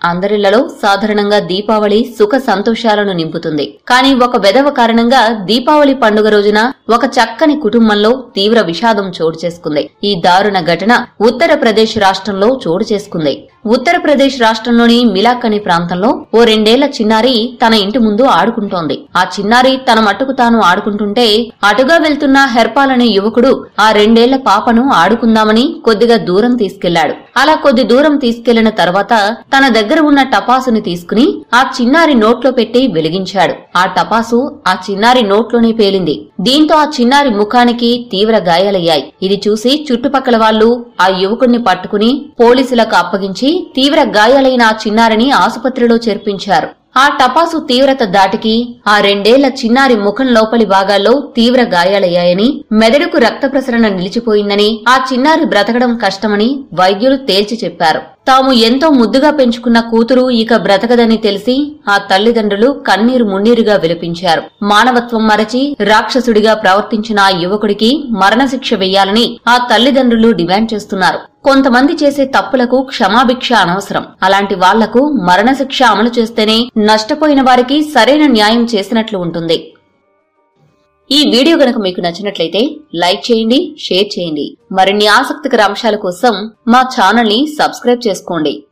అందరిళ్లలో సాధారణంగా దీపావళి సుఖ సంతోషాలను నింపుతుంది కానీ ఒక వెధవ కారణంగా దీపావళి పండుగ రోజున ఒక చక్కని కుటుంబంలో తీవ్ర విషాదం చోటు చేసుకుంది ఈ దారుణ ఘటన ఉత్తరప్రదేశ్ రాష్ట్రంలో చోటు చేసుకుంది ఉత్తరప్రదేశ్ రాష్ట్రంలోని మిలాక్ అనే ప్రాంతంలో ఓ రెండేళ్ల చిన్నారి తన ఇంటి ముందు ఆడుకుంటోంది ఆ చిన్నారి తన మట్టుకు తాను ఆడుకుంటుంటే అటుగా వెళ్తున్న హెర్పాల్ అనే యువకుడు ఆ రెండేళ్ల పాపను ఆడుకుందామని కొద్దిగా దూరం తీసుకెళ్లాడు అలా కొద్ది దూరం తీసుకెళ్లిన తర్వాత తన దగ్గర ఉన్న టపాసుని తీసుకుని ఆ చిన్నారి నోట్లో పెట్టి వెలిగించాడు ఆ టపాసు ఆ చిన్నారి నోట్లోనే పేలింది దీంతో ఆ చిన్నారి ముఖానికి తీవ్ర గాయాలయ్యాయి ఇది చూసి చుట్టుపక్కల వాళ్లు ఆ యువకుణ్ణి పట్టుకుని పోలీసులకు అప్పగించి తీవ్ర గాయాలైన ఆ చిన్నారిని ఆసుపత్రిలో చేర్పించారు ఆ టపాసు తీవ్రత దాటికి ఆ రెండేళ్ల చిన్నారి ముఖం లోపలి భాగాల్లో తీవ్ర గాయాలయ్యాయని మెదడుకు రక్త ప్రసరణ నిలిచిపోయిందని ఆ చిన్నారి బ్రతకడం కష్టమని వైద్యులు తేల్చి చెప్పారు తాము ఎంతో ముద్దుగా పెంచుకున్న కూతురు ఇక బ్రతకదని తెలిసి ఆ తల్లిదండ్రులు కన్నీరు మున్నీరుగా విలపించారు మానవత్వం మరచి రాక్షసుడిగా ప్రవర్తించిన ఆ యువకుడికి మరణశిక్ష వెయ్యాలని ఆ తల్లిదండ్రులు డిమాండ్ చేస్తున్నారు కొంతమంది చేసే తప్పులకు క్షమాభిక్ష అనవసరం అలాంటి వాళ్లకు మరణశిక్ష అమలు చేస్తేనే నష్టపోయిన వారికి సరైన న్యాయం చేసినట్లు ఉంటుంది ఈ వీడియో గనక మీకు నచ్చినట్లయితే లైక్ చేయండి షేర్ చేయండి మరిన్ని ఆసక్తికర అంశాల కోసం మా ఛానల్ ని సబ్స్క్రైబ్ చేసుకోండి